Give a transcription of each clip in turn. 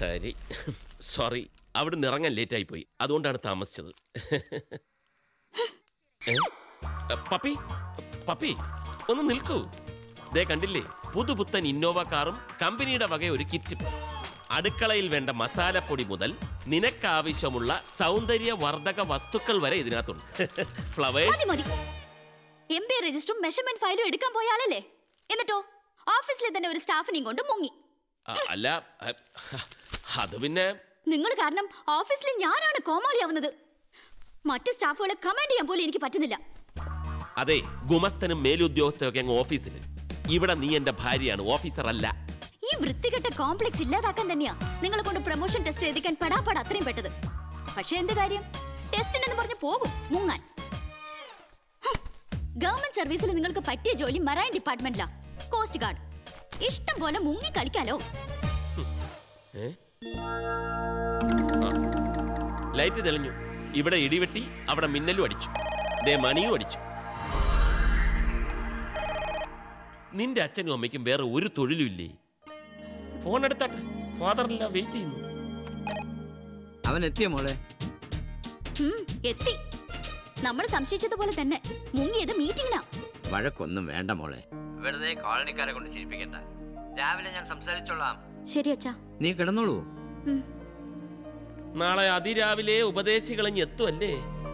ശരി സോറി അവിടെ ഇറങ്ങാൻ ലേറ്റായി പോയി അതുകൊണ്ടാണ് താമസിച്ചത് ഏ? പപ്പി പപ്പി ഒന്ന് നിൽക്കൂ ദേ കണ്ടില്ലേ പുതുപുത്തൻ ഇന്നോവ കാറും കമ്പനിയുടെ വക ഒരു കിറ്റും അടുക്കളയിൽ വേണ്ട മസാലപ്പൊടി മുതൽ നിനക്കാവശ്യമുള്ള സൗന്ദര്യവർദ്ധക വസ്തുക്കൾ വരെ ഇതിനകത്തുണ്ട് ഫ്ലവേഴ്സ് മതി മതി എം ബി രജിസ്റ്ററും മെഷർമെന്റ് ഫയലും എടുക്കാൻ പോയ ആളല്ലേ എന്നിട്ടോ ഓഫീസിലെ തന്നെ ഒരു സ്റ്റാഫിനെയും കൊണ്ട് മുങ്ങി ആ, അല്ല അ, അത് പിന്നെ നിങ്ങൾ കാരണം ഓഫീസിൽ ഞാനാണ് കോമാളിയാവുന്നത് മറ്റ് സ്റ്റാഫുകളെ കമാൻഡ് ചെയ്യാൻ പോലും എനിക്ക് പറ്റുന്നില്ല അതെ ഗുമസ്തനും മേലുദ്യോഗസ്ഥനും ഒക്കെ അങ്ങ് ഓഫീസിൽ ഇവിടെ നീ എന്റെ ഭാര്യയാണ് ഓഫീസർ അല്ല ഈ വൃത്തികെട്ട കോംപ്ലക്സ് ഇല്ലാതാക്കാൻ തന്നെയാ നിങ്ങളെ കൊണ്ട് പ്രൊമോഷൻ ടെസ്റ്റ് എഴുതിക്കാൻ പെടാപ്പാട് അത്രയും പെട്ടത് പക്ഷെ എന്ത് കാര്യം ടെസ്റ്റിനെന്ന് പറഞ്ഞ് പോകും മുങ്ങാൻ ഗവൺമെന്റ് സർവീസിൽ നിങ്ങൾക്ക് പറ്റിയ ജോലി മറൈൻ ഡിപ്പാർട്ട്മെന്റിലാ കോസ്റ്റ് ഗാർഡ് ഇഷ്ടം പോലെ മുങ്ങി കളിക്കാലോ ഏ? ആ. ലൈറ്റ് തെളിഞ്ഞു ഇവിടെ ഇടിവെട്ടി അവിടെ മിന്നലും അടിച്ചു ദേ മണിയും അടിച്ചു നിന്റെ അച്ഛനും അമ്മയ്ക്കും വേറെ ഒരു തൊഴിലും ഇല്ലേ ഫോൺ എടുത്താട്ടെ ഫാദറിനെല്ലാം വെയിറ്റ് ചെയ്യുന്നു അവൻ എത്തിയ മോളെ ഉം, എത്തി നമ്മൾ സംശയിച്ചതുപോലെ തന്നെ മുങ്ങിയത് മീറ്റിംഗിനാ വഴക്കൊന്നും വേണ്ട മോളെ വെറുതെ കോളനിക്കാരെ കൊണ്ട് ചിരിപ്പിക്കണ്ട രാവിലെ ഞാൻ സംസാരിച്ചോളാം ശരി അച്ഛാ നീ കിടന്നോളൂ ഉം. നാളെ അതിരാവിലെ ഉപദേശികളഞ്ഞ് എത്തുമല്ലേ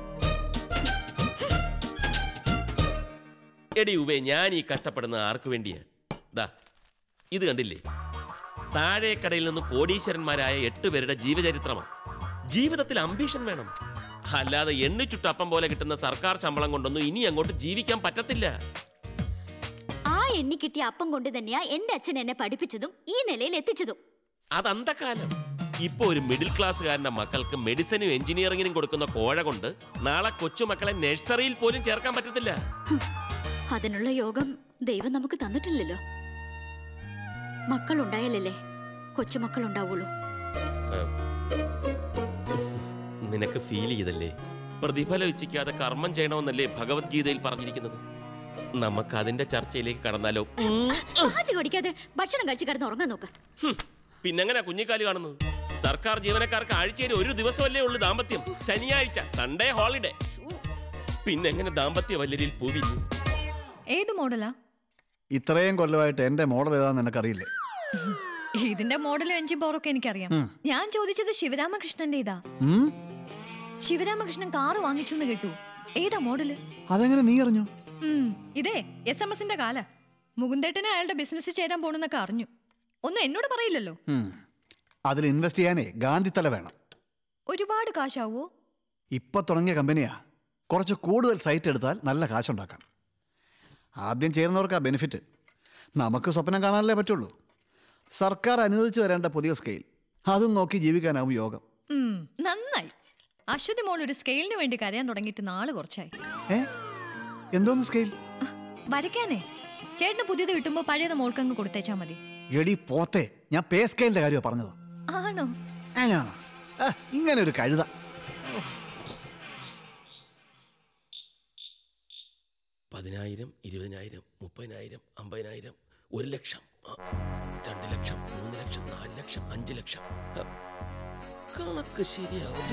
എടി ഉബേ ഞാൻ ഈ കഷ്ടപ്പെടുന്ന ആർക്കു വേണ്ടിയാ ദാ ഇത് കണ്ടില്ലേ താഴേക്കടയിൽ നിന്ന് കോടീശ്വരന്മാരായ എട്ട് പേരുടെ ജീവചരിത്രമാണ് ജീവിതത്തിൽ അംബീഷൻ വേണം അല്ലാതെ എണ്ണിച്ചുട്ടപ്പം പോലെ കിട്ടുന്ന സർക്കാർ ശമ്പളം കൊണ്ടൊന്നും ഇനി അങ്ങോട്ട് ജീവിക്കാൻ പറ്റത്തില്ല ആ എണ്ണി കിട്ടിയ അപ്പം കൊണ്ട് തന്നെയാ എന്റെ അച്ഛൻ എന്നെ പഠിപ്പിച്ചതും ഈ നിലയിൽ എത്തിച്ചതും അത് അന്തക്കാലം ഇപ്പൊ ഒരു മിഡിൽ ക്ലാസ്സുകാരന്റെ മക്കൾക്ക് മെഡിസിനും എഞ്ചിനീയറിംഗിനും കൊടുക്കുന്ന കോഴ കൊണ്ട് നാളെ കൊച്ചുമക്കളെ നഴ്സറിയിൽ പോലും ചേർക്കാൻ പറ്റത്തില്ല അതിനുള്ള യോഗം ദൈവം നമുക്ക് തന്നിട്ടില്ലല്ലോ മക്കളുണ്ടായാലല്ലേ കൊച്ചുമക്കൾ ഉണ്ടാവുള്ളൂ നിനക്ക് ഫീൽ ചെയ്തല്ലേ പ്രതിഫലം ഇച്ഛിക്കാതെ കർമ്മം ചെയ്യണമെന്നല്ലേ ഭഗവത്ഗീതയിൽ പറഞ്ഞിരിക്കുന്നത് നമുക്ക് അതിന്റെ ചർച്ചയിലേക്ക് കടന്നാലോ കാച്ചി കുടിക്കാതെ ഭക്ഷണം കഴിച്ച് കിടന്ന് ഉറങ്ങാൻ നോക്ക് ഹും, പിന്നെങ്ങനെ കുഞ്ഞിക്കാലി കാണുന്നത് സർക്കാർ ജീവനക്കാർക്ക് ആഴ്ചയിൽ ഒരു ദിവസമല്ലേ ഉള്ളൂ ദാമ്പത്യം ശനിയാഴ്ച സൺഡേ ഹോളിഡേ പിന്നെങ്ങനെ ദാമ്പത്യ വല്ലരിയിൽ പൂവിഞ്ഞു ഏത് മോഡലാ ഇത്രയും കൊല്ലമായിട്ട് എന്റെ മോഡൽ ഏതാന്ന് നിനക്കറിയില്ലേ ഇതിന്റെ മോഡലും എഞ്ചിൻ പവറൊക്കെ എനിക്കറിയാം ഞാൻ ചോദിച്ചത് ശിവരാമകൃഷ്ണന്റെ ഇതാ ഉം? ശിവരാമകൃഷ്ണൻ കാറ് വാങ്ങിച്ചു എന്ന് കേട്ടു ഏതാ മോഡല് അതെങ്ങനെ നീ അറിഞ്ഞു ഉം, ഇതേ എസ് എം എസിന്റെ കാല മുകുന്ദേട്ടനെ അയാളുടെ ബിസിനസ് ചേരാൻ പോണെന്നൊക്കെ അറിഞ്ഞു ഒന്നും എന്നോട് പറയില്ലല്ലോ ഉം. അതിൽ ഇൻവെസ്റ്റ് ചെയ്യാനേ ഗാന്ധിത്തല വേണം ഒരുപാട് കാശാവോ ഇപ്പൊ തുടങ്ങിയ കമ്പനിയാ കുറച്ച് കൂടുതൽ സൈറ്റ് എടുത്താൽ നല്ല കാശുണ്ടാക്കാം ആദ്യം ചേരുന്നവർക്കാ ബെനിഫിറ്റ് നമുക്ക് സ്വപ്നം കാണാനല്ലേ പറ്റുള്ളൂ സർക്കാർ അനുവദിച്ചു വരേണ്ട പുതിയ സ്കെയിൽ അതും നോക്കി ജീവിക്കാനാവും യോഗം ഉം, നന്നായി അശ്വതി മോൾ ഒരു സ്കെയിലിന് വേണ്ടി കരയാൻ തുടങ്ങിയിട്ട് നാള് കുറച്ചായി ഏ എന്തോന്ന് സ്കെയിൽ വരയ്ക്കാനേ ചേട്ടന് പുതിയത് കിട്ടുമ്പോ പഴയത് മോൾക്കങ്ങ് കൊടുത്തേച്ചാ മതി എടി പോത്തെ ഞാൻ പേ സ്കെയിലിന്റെ കാര്യമാണ് പറഞ്ഞത് ആണോ ആണോ ആ, ഇങ്ങനെ ഒരു കഴുത പതിനായിരം ഇരുപതിനായിരം മുപ്പതിനായിരം അമ്പതിനായിരം ഒരു ലക്ഷം ആ, രണ്ട് ലക്ഷം മൂന്ന് ലക്ഷം നാല് ലക്ഷം അഞ്ച് ലക്ഷം ആ, കണക്ക് ശരിയാവും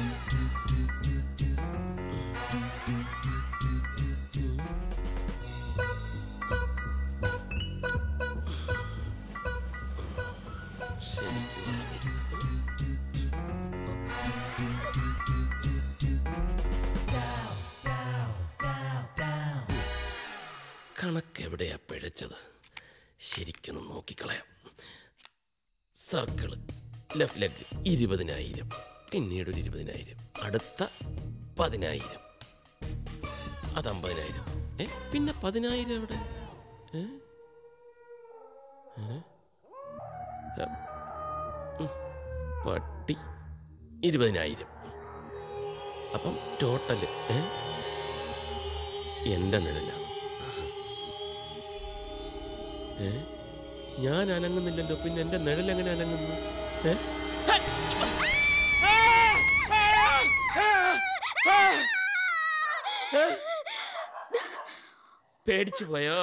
ശരിക്കും കണക്കെവിടെയാ പിഴച്ചത് ശരിക്കൊന്ന് നോക്കിക്കളയാം സർക്കിള് ലെഫ്റ്റ് ലെഗ് ഇരുപതിനായിരം പിന്നീട് ഒരു ഇരുപതിനായിരം അടുത്ത പതിനായിരം അത് അമ്പതിനായിരം ഏ പിന്നെ പതിനായിരം എവിടെ ഏ? ഏ? ഏ? ഉം. പട്ടി ഇരുപതിനായിരം അപ്പം ടോട്ടല് ഏ എന്റെ നിഴലാണ് ഏ ഞാൻ അനങ്ങുന്നില്ലല്ലോ പിന്നെ എന്റെ നിഴൽ എങ്ങനെ അനങ്ങുന്നു ഏ പേടിച്ചു പോയോ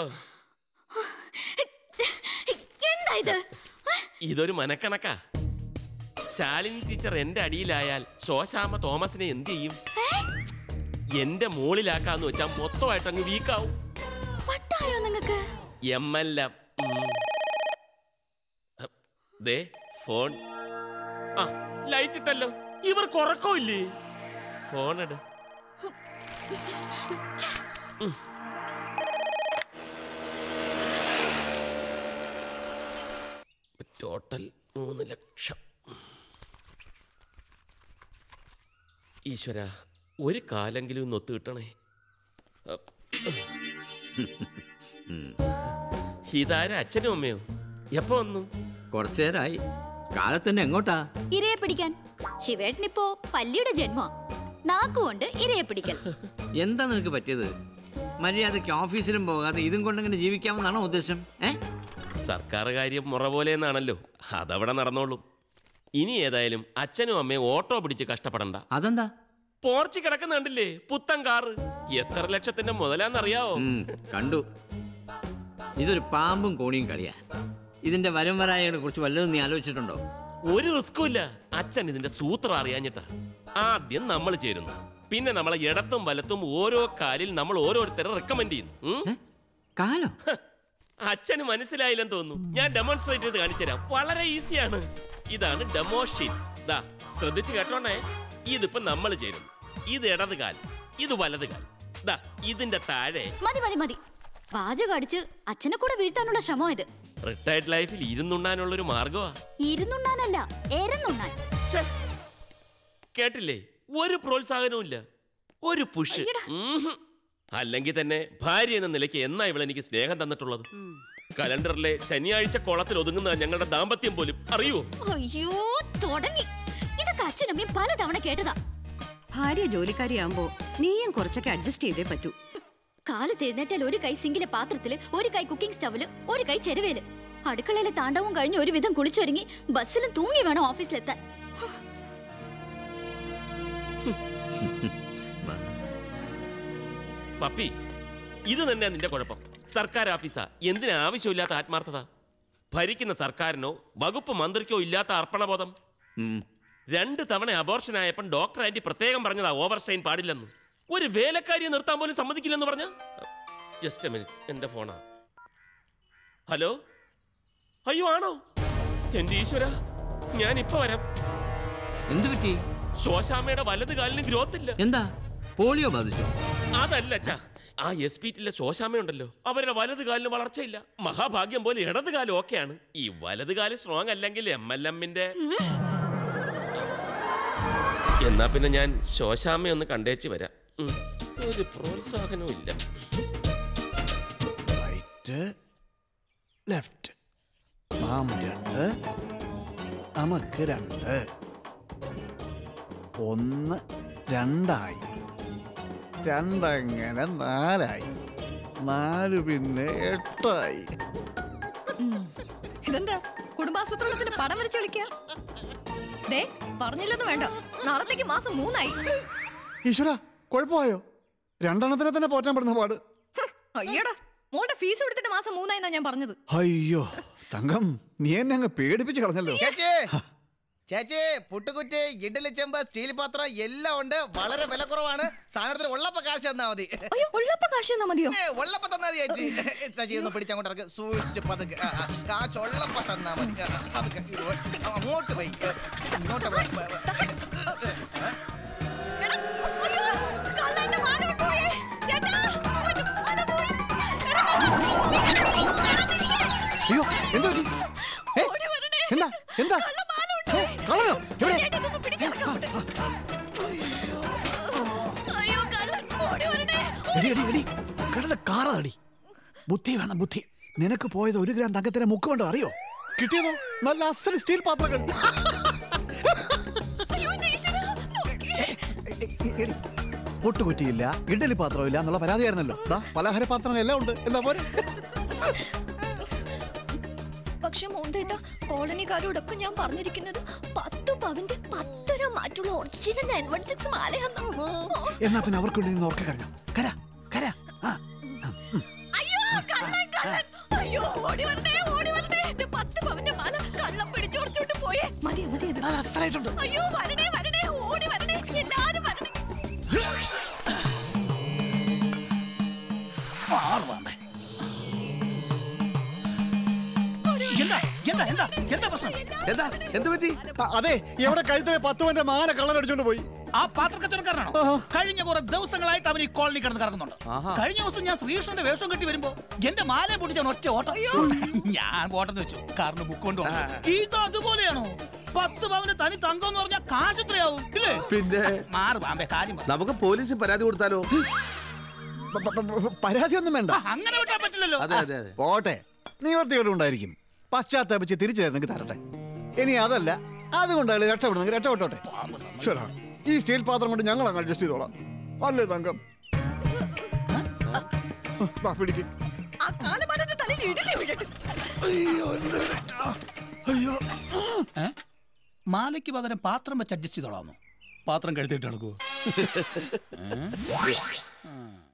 എന്താ ഇത് ഇതൊരു മനക്കണക്കാ ശാലിനി ടീച്ചർ എന്റെ അടിയിലായാൽ ശോശാമ തോമസിനെ എന്ത് ചെയ്യും എന്റെ മോളിലാക്കാന്ന് വെച്ചാൽ മൊത്തമായിട്ട് അങ്ങ് വീക്കാവും പട്ടായോ നിങ്ങക്ക് എം എൽ എം ദേ ഫോൺ ആ ലൈറ്റ് ഇട്ടല്ലോ ഇവർക്ക് ഉറക്കമില്ലേ ഫോൺ എടു ഉം. ടോട്ടൽ മൂന്ന് ലക്ഷം ഈശ്വര ഒരു കാലെങ്കിലും ഒന്ന് ഒത്തു കിട്ടണേ ഇതാരും അച്ഛനും അമ്മയോ എപ്പോ വന്നു കുറച്ചു നേരമായി കാലത്തന്നെ എങ്ങോട്ടാ ഇരയെ പിടിക്കാൻ ശിവേട്ടനിപ്പോ പല്ലിയുടെ ജന്മ നാക്കുകൊണ്ട് ഇരയെ പിടിക്കൽ എന്താ നിനക്ക് പറ്റിയത് മര്യാദയ്ക്ക് ഓഫീസിലും പോകാതെ ഇതും കൊണ്ടിങ്ങനെ ജീവിക്കാമെന്നാണോ ഉദ്ദേശം ഏ സർക്കാർ കാര്യം മുറ പോലെ എന്നാണല്ലോ അതവിടെ നടന്നോളും ഇനി ഏതായാലും അച്ഛനും അമ്മയും ഓട്ടോ പിടിച്ച് കഷ്ടപ്പെടണ്ട അതെന്താ പോർച്ച് കിടക്കുന്ന കണ്ടില്ലേ പുത്തൻ കാറ് എത്ര ലക്ഷത്തിന്റെ മുതലാന്നറിയാവോ ഉം, കണ്ടു ഇതൊരു പാമ്പും കോണിയും കളിയാ ഇതിന്റെ വരും വരായകളെ കുറിച്ച് വല്ലതും നീ ആലോചിച്ചിട്ടുണ്ടോ ഒരു റിസ്കും ഇല്ല അച്ഛൻ ഇതിന്റെ സൂത്രം അറിയാഞ്ഞിട്ടാ ആദ്യം നമ്മൾ ചേരുന്നു പിന്നെ നമ്മളെ ഇടത്തും വലത്തും ഓരോ കാലിൽ നമ്മൾ ഓരോരുത്തരെ റെക്കമെൻഡ് ചെയ്യുന്നു ഉം? ഏ? കാലോ ഹ, അച്ഛന് മനസ്സിലായില്ലെന്ന് തോന്നുന്നു ഞാൻ ഡെമോൺസ്ട്രേറ്റ് ചെയ്ത് കാണിച്ചു തരാം വളരെ ഈസിയാണ് ഇതാണ് ഡെമോ ഷീറ്റ് ദാ ശ്രദ്ധിച്ച് കേട്ടോണേ ഇതിപ്പോ നമ്മൾ ചേരും ഇത് ഇടത് കാൽ ഇത് വലത് കാൽ ദാ ഇതിന്റെ താഴെ മതി മതി മതി പാചകം അടിച്ച് അച്ഛനെ കൂടെ വീഴ്ത്താനുള്ള ശ്രമം ഇത് റിട്ടയർഡ് ലൈഫിൽ ഇരുന്നുണ്ണാനുള്ളൊരു മാർഗമാ ഇരുന്നുണ്ണാനല്ല എരന്നുണ്ണാൻ ശ്ശെ. കേട്ടില്ലേ ഒരു പ്രോത്സാഹനവും ഇല്ല ഒരു പുഷ് അല്ലെങ്കിൽ തന്നെ ഭാര്യ എന്ന നിലയ്ക്ക് എന്നാ ഇവൾ എനിക്ക് സ്നേഹം തന്നിട്ടുള്ളത് കലണ്ടറിലെ ശനിയാഴ്ച കോളത്തിൽ ഒതുങ്ങുന്ന ഞങ്ങളുടെ ദാമ്പത്യം പോലും അറിയോ അയ്യോ തുടങ്ങി ഇതൊക്കെ അച്ഛനമ്മയും പലതവണ കേട്ടതാ ഭാര്യ ജോലിക്കാരിയാകുമ്പോ നീയും കുറച്ചൊക്കെ അഡ്ജസ്റ്റ് ചെയ്തേ പറ്റൂ കാലത്ത് എഴുന്നേറ്റാൽ ഒരു കൈ സിങ്കിലെ പാത്രത്തില് ഒരു കൈ കുക്കിംഗ് സ്റ്റവില് ഒരു കൈ ചെരുവേല് അടുക്കളയിലെ താണ്ടവും കഴിഞ്ഞ് ഒരുവിധം കുളിച്ചൊരുങ്ങി ബസ്സിലും തൂങ്ങി വേണം ഓഫീസിലെത്താൻ പപ്പി ഇത് തന്നെയാ നിന്റെ കുഴപ്പം സർക്കാർ ഓഫീസാ എന്തിനാ ആവശ്യമില്ലാത്ത ആത്മാർത്ഥത ഭരിക്കുന്ന സർക്കാരിനോ വകുപ്പ് മന്ത്രിക്കോ ഇല്ലാത്ത അർപ്പണബോധം ഉം. രണ്ട് തവണ അബോർഷൻ ആയപ്പോൾ ഡോക്ടർ ആന്റി പ്രത്യേകം പറഞ്ഞതാ ഓവർ സ്ട്രെയിൻ പാടില്ലെന്ന് ഒരു വേലക്കാരിയെ നിർത്താൻ പോലും സമ്മതിക്കില്ലെന്ന് പറഞ്ഞ ജസ്റ്റ് മിനിറ്റ് എന്റെ ഫോണാ ഹലോ അയ്യോ ആണോ എന്റെ ഈശ്വര ഞാൻ ഇപ്പൊ വരാം എന്ത് പറ്റി ശോശാമ്മയുടെ വലത് കാലിന് ഗ്രോത്ത് ഇല്ല എന്താ പോളിയോ ബാധിച്ചോ അതല്ല അച്ഛാ ആ എസ് പി ടിയിലെ ശോശാമ്മയുണ്ടല്ലോ അവരുടെ വലത് കാലിന് വളർച്ചയില്ല മഹാഭാഗ്യം പോലെ ഇടത് കാലം ഓക്കെയാണ് ഈ വലത് കാല് സ്ട്രോങ് അല്ലെങ്കിൽ എം എൽ എമ്മിന്റെ എന്നാ പിന്നെ ഞാൻ ശോശാമ്മ ഒന്ന് കണ്ടേച്ച് വരാം ഉം. ഒരു പ്രോത്സാഹനവും ഇല്ല റൈറ്റ് ലെഫ്റ്റ് മാം രണ്ട് നമുക്ക് രണ്ട് ഒന്ന് രണ്ടായി രണ്ടങ്ങനെ നാലായി നാല് പിന്നെ എട്ടായി ഇതെന്താ കുടുംബാസൂത്രണത്തിന് പടം വരച്ച് കളിക്കുക ദേ പറഞ്ഞില്ലെന്ന് വേണ്ട നാളത്തേക്ക് മാസം മൂന്നായി ഈശ്വര കുഴപ്പമായോ രണ്ടെണ്ണത്തിനെ തന്നെ പോറ്റാൻ പെടുന്ന പാട് ഹ്, അയ്യടാ മോളുടെ ഫീസ് കൊടുത്തിട്ട് മാസം മൂന്നായി എന്നാ ഞാൻ പറഞ്ഞത് അയ്യോ തങ്കം നീ എന്നെ അങ്ങ് പേടിപ്പിച്ച് കളഞ്ഞല്ലോ ചേച്ചി ചേച്ചി പുട്ടുകുറ്റി ഇഡലി ചെമ്പ് സ്റ്റീൽ പാത്രം എല്ലാം ഉണ്ട് വളരെ വില കുറവാണ് സാധനത്തിന് ഉള്ളപ്പ കാശ് തന്നാ മതി അയ്യോ ഉള്ളപ്പ കാശ് തന്നാ മതിയോ ഏ, ഉള്ളപ്പ തന്നാ മതി ചേച്ചി ചേച്ചി ഒന്ന് പിടിച്ചങ്ങോട്ട് ഇറക്ക് സൂക്ഷിച്ച് പതുക്കെ ആ, ആ, കാശ് ഉള്ളപ്പ തന്നാ മതി ആ, ആ, പതുക്കെ ഇയ്യോ, അങ്ങോട്ട് പോയി ഇങ്ങോട്ട് പോ. എടാ, അയ്യോ, കള്ളൻ എന്റെ മാല കൊണ്ടുപോയേ. ചേട്ടാ, എന്റെ മാല പോയി. എടാ, കള്ളൻ, എടാ, നിൽക്ക്. അയ്യോ എന്താ പറ്റി? ഏ, ഓടി വരണേ. എന്താ എന്താ കള്ളൻ മാല ഏ, കൊണ്ടുപോയി. കളയോ എവിടെ ചേട്ടാ, ഇതൊന്ന് പിടിച്ചെടുക്കാൻ പറ്റുമോ? അയ്യോ, കള്ളൻ, ഓടി വരണേ. എടി എടി എടി കിടന്ന് കാറടി ബുദ്ധി വേണം ബുദ്ധി നിനക്ക് പോയത് ഒരു ഗ്രാം തങ്കത്തിന് മുക്ക് വേണ്ടോ അറിയോ കിട്ടിയതോ നല്ല അസൽ സ്റ്റീൽ പാത്രങ്ങൾ അയ്യോ, എന്റെ ഈശ്വരാ, നോക്കിയേ. എ- എ- എടി പൊട്ടുകുറ്റിയില്ല ഇഡലി പാത്രമില്ല എന്നുള്ള പരാതിയായിരുന്നല്ലോ ദാ പലഹാര പാത്രങ്ങൾ എല്ലാം ഉണ്ട് എന്താ പോലെ പക്ഷെ മോന്തേട്ട കോളനിക്കാരോടൊക്കെ ഞാൻ പറഞ്ഞിരിക്കുന്നത് പത്ത് പവന്റെ പത്തര മാറ്റുള്ള ഒറിജിനൽ നയൻ വൺ സിക്സ് മാലയാന്ന് എന്നാ പിന്നെ അവർക്ക് വേണ്ടി നിന്ന് ഓർക്ക കരഞ്ഞോ കര കര ആ അയ്യോ കള്ളൻ കള്ളൻ അയ്യോ ഓടി വരണേ ഓടി വരണേ എന്റെ പത്ത് പവന്റെ മാല കള്ളം പിടിച്ചോടിച്ചോണ്ട് പോയേ മതി മതി നല്ല അസലായിട്ടുണ്ട് അയ്യോ വരണേ വരണേ ഓടി വരണേ എല്ലാരും വരണേ എന്താ എന്താ എന്താ എന്താ പ്രശ്നം എന്താ എന്ത് പറ്റി ആ, അതെ എവിടെ കഴുത്തിലെ പത്ത് പവന്റെ മാല കള്ളനടിച്ചോണ്ട് പോയി ആ പാത്രക്കച്ചവടക്കാരനാണോ കഴിഞ്ഞ കുറെ ദിവസങ്ങളായിട്ട് അവൻ ഈ കോളനി കിടന്ന് കറങ്ങുന്നുണ്ട് കഴിഞ്ഞ ദിവസം ഞാൻ ശ്രീകൃഷ്ണന്റെ വേഷം കെട്ടി വരുമ്പോ എന്റെ മാല പൊട്ടിച്ചാണ് ഒറ്റ ഓട്ടം ഞാൻ ഓട്ടം വെച്ചു കാരണം ബുക്ക് കൊണ്ട് വന്നു. ഇത് അതുപോലെയാണോ പത്ത് പവന് തനി തങ്കം എന്ന് പറഞ്ഞാൽ കാശ് എത്രയാവും ഇല്ലേ പിന്നെ മാറ് പാമ്പേ കാര്യം പറ. നമുക്ക് പോലീസിൽ പരാതി കൊടുത്താലോ പ- പ- പ- പരാതിയൊന്നും വേണ്ട ആ, അങ്ങനെ വിട്ടാൻ പറ്റില്ലല്ലോ അതെ അതെ അതെ പോട്ടെ നിവർത്തികേടുണ്ടായിരിക്കും പശ്ചാത്തപിച്ച് തിരിച്ചു തരുന്നെങ്കിൽ തരട്ടെ ഇനി അതല്ല അതുകൊണ്ട് അയാൾ രക്ഷപ്പെടുന്നെങ്കിൽ രക്ഷപ്പെട്ടോട്ടെ ശരാ ഈ സ്റ്റീൽ പാത്രം കൊണ്ട് ഞങ്ങൾ അങ്ങ് അഡ്ജസ്റ്റ് ചെയ്തോളാം അല്ലേ തങ്കം ദാ പിടിക്ക് ആ കാലമാനന്റെ തലയിൽ ഇടിഞ്ഞു വീഴട്ടെ അയ്യോ ഏ? മാലയ്ക്ക് പകരം പാത്രം വെച്ച് അഡ്ജസ്റ്റ് ചെയ്തോളാമോ പാത്രം കഴുത്തിട്ട് നടക്കുവോ